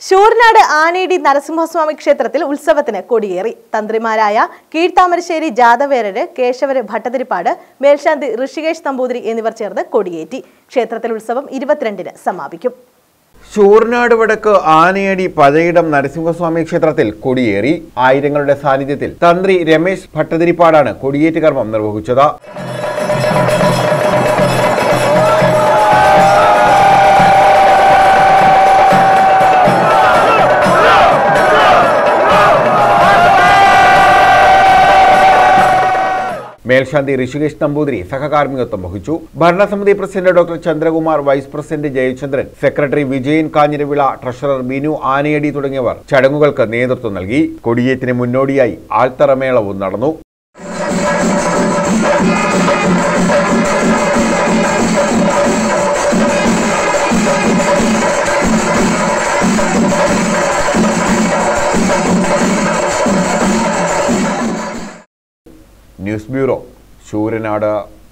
ശൂരനാട് ആനേടി നരസിംഹസ്വാമി ക്ഷേത്രത്തിൽ ഉത്സവത്തിന് കൊടിയേറി തന്ത്രിമാരായ കീഴ്ത്താമരശ്ശേരി ജാതവേരര് കേശവര് ഭട്ടതിരിപ്പാട് മേൽശാന്തി ഋഷികേഷ് നമ്പൂതിരി എന്നിവർ ചേർന്ന് കൊടിയേറ്റി ക്ഷേത്രത്തിൽ ഉത്സവം ഇരുപത്തിരണ്ടിന് സമാപിക്കും ശൂർനാട് വടക്ക് ആനയടി പഴയിടം നരസിംഹസ്വാമി ക്ഷേത്രത്തിൽ കൊടിയേറി ആയിരങ്ങളുടെ സാന്നിധ്യത്തിൽ തന്ത്രി രമേശ് ഭട്ടതിരിപ്പാടാണ് കൊടിയേറ്റ് കർമ്മം നിർവഹിച്ചത് മേൽശാന്തി ഋഷികേഷ് നമ്പൂതിരി സഹകാർമ്മികത്വം വഹിച്ചു ഭരണസമിതി president doctor Chandrakumar vice president Jayachandran secretary Vijayan Kanjiravila treasurer Binu Anayadi തുടങ്ങിയവർ ചടങ്ങുകൾക്ക് നേതൃത്വം നൽകി കൊടിയേറ്റിന് മുന്നോടിയായി ആൽത്തറമേളവും നടന്നു ന്യൂസ് ബ്യൂറോ ശൂരനാട്